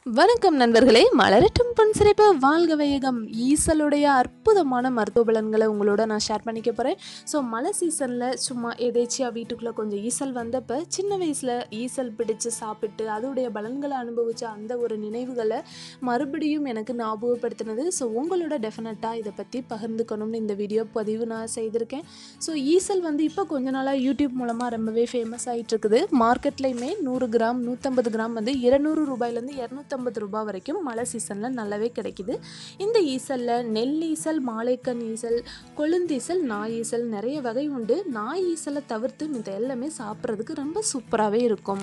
வணக்கம் நண்பர்களே மலரட்டும் பொன் சிறைப்பு வாழ்க வையகம் ஈசலுடைய அற்புதமான மருத்துவ பலன்களை உங்களோட நான் ஷேர் பண்ணிக்க போகிறேன் ஸோ மழை சீசனில் சும்மா எதேச்சியாக வீட்டுக்குள்ளே கொஞ்சம் ஈசல் வந்தப்போ சின்ன வயசில் ஈசல் பிடிச்சு சாப்பிட்டு அதோடைய பலன்களை அனுபவித்த அந்த ஒரு நினைவுகளை மறுபடியும் எனக்கு ஞாபகப்படுத்தினது ஸோ உங்களோட டெஃபினட்டாக இதை பற்றி பகிர்ந்துக்கணும்னு இந்த வீடியோ பதிவு நான் செய்திருக்கேன் ஸோ ஈசல் வந்து இப்போ கொஞ்ச நாளாக யூடியூப் மூலமாக ரொம்பவே ஃபேமஸ் ஆகிட்டு இருக்குது மார்க்கெட்லேயுமே நூறு கிராம் நூற்றம்பது கிராம் வந்து இருநூறு ரூபாயிலேருந்து இரநூத்தம்பது ரூபாய் வரைக்கும் மழை சீசனில் நல்லாவே கிடைக்குது இந்த ஈசலில் நெல் ஈசல் மாலைக்கண் ஈசல் கொழுந்தீசல் நாய் ஈசல் நிறைய வகை உண்டு நாய் ஈசலை தவிர்த்து மித்த எல்லாமே சாப்பிட்றதுக்கு ரொம்ப சூப்பராகவே இருக்கும்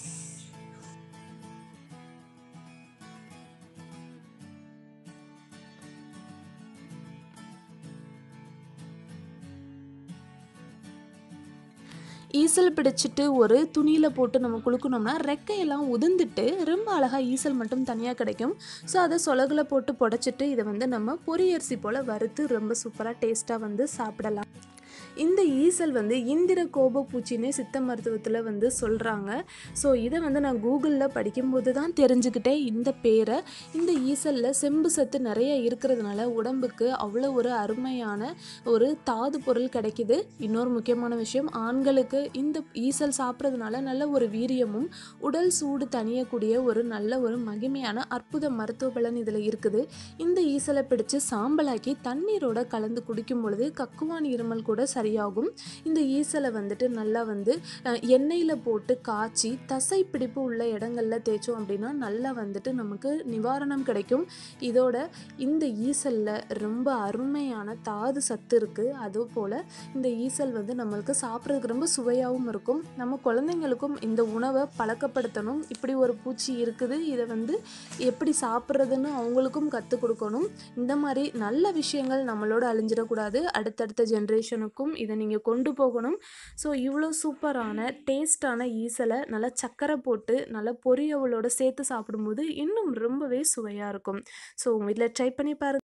ஈசல் பிடிச்சிட்டு ஒரு துணியில் போட்டு நம்ம குளுக்கணும்னா ரெக்கையெல்லாம் உதிர்ந்துட்டு ரொம்ப அழகாக ஈசல் மட்டும் தனியாக கிடைக்கும் ஸோ அதை சொலகுல போட்டு புடச்சிட்டு இதை வந்து நம்ம பொரியரிசி போல் வறுத்து ரொம்ப சூப்பராக டேஸ்ட்டாக வந்து சாப்பிடலாம் இந்த ஈசல் வந்து இந்திர கோப பூச்சின்னே சித்த மருத்துவத்தில் வந்து சொல்கிறாங்க ஸோ இதை வந்து நான் கூகுளில் படிக்கும்போது தான் தெரிஞ்சுக்கிட்டேன் இந்த பேரை இந்த ஈசலில் செம்பு சத்து நிறைய இருக்கிறதுனால உடம்புக்கு அவ்வளோ ஒரு அருமையான ஒரு தாது பொருள் கிடைக்குது இன்னொரு முக்கியமான விஷயம் ஆண்களுக்கு இந்த ஈசல் சாப்பிட்றதுனால நல்ல ஒரு வீரியமும் உடல் சூடு தணியக்கூடிய ஒரு நல்ல ஒரு மகிமையான அற்புத மருத்துவ பலன் இதில் இருக்குது இந்த ஈசலை பிடிச்சு சாம்பலாக்கி தண்ணீரோட கலந்து குடிக்கும் பொழுது கக்குவான் இருமல் கூட சரியாகும் இந்த ஈசலை வந்துட்டு நல்லா வந்து அஹ், எண்ணெயில் போட்டு காய்ச்சி தசை பிடிப்பு உள்ள இடங்கள்ல தேய்ச்சோம் அப்படின்னா நல்லா வந்துட்டு நமக்கு நிவாரணம் கிடைக்கும் இதோட இந்த ஈசலில் ரொம்ப அருமையான தாது சத்து இருக்குது அது போல் இந்த ஈசல் வந்து நம்மளுக்கு சாப்பிட்றதுக்கு ரொம்ப சுவையாகவும் இருக்கும் நம்ம குழந்தைங்களுக்கும் இந்த உணவை பழக்கப்படுத்தணும் இப்படி ஒரு பூச்சி இருக்குது இதை வந்து எப்படி சாப்பிட்றதுன்னு அவங்களுக்கும் கற்றுக் கொடுக்கணும் இந்த மாதிரி நல்ல விஷயங்கள் நம்மளோட அழிஞ்சிடக்கூடாது அடுத்தடுத்த ஜென்ரேஷனுக்கும் இதை நீங்கள் கொண்டு போகணும் ஸோ இவ்வளோ சூப்பரான டேஸ்டான ஈசலை நல்லா சக்கரை போட்டு நல்லா பொரியவளோட சேர்த்து சாப்பிடும்போது இன்னும் ரொம்பவே சுவையாக இருக்கும் ஸோ உங்கள் வீட்டில் ட்ரை பண்ணி பாருங்க